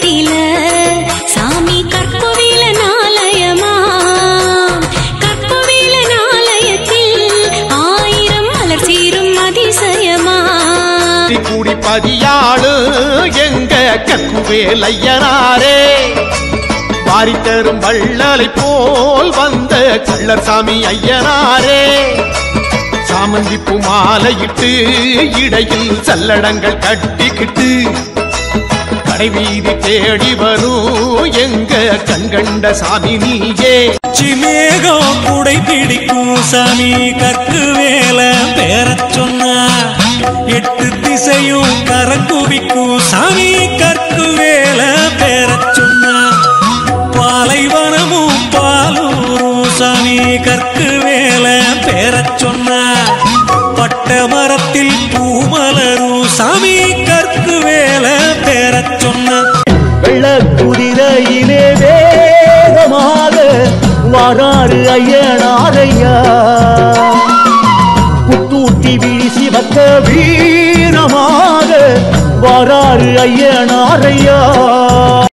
கரத்தில சாமி கற்புவில நாலயமா கற்புவில நாலயத்தில் ஆயிரம் மலர் சீரும் அதிசயமா கூடி பதியாளு எங்க கக்குவேலையனாரே பாரி தரும் வள்ளலை போல் வந்த கள்ளர் சாமி ஐயனாரே சாமந்தி பூ மாலையிட்டு இடையில் சல்லடங்கள் கட்டிக்கிட்டு கடைவீதி தேடி வரும் எங்க கண்கண்ட சாமி நீயே சிமேகம் குடை பிடிக்கும் சாமி கற்கு வேல பேரச் சொன்னா எட்டு திசையும் கரங்குவிக்கும் சாமி கற்கு வேல பேரச் சொன்னா பாலைவனமும் பாலூரும் சாமி கற்கு வேல பேரச் சொன்னா பட்ட மரத்தில் பூமலரும் சாமி கற்கு வேல பேரச் சொன்னா வெள்ள குதிரையிலே வேகமாக வாராறு ஐயனாரையா புத்தூட்டி வீசி வக்க வீரமாக வாராறு ஐயனாரையா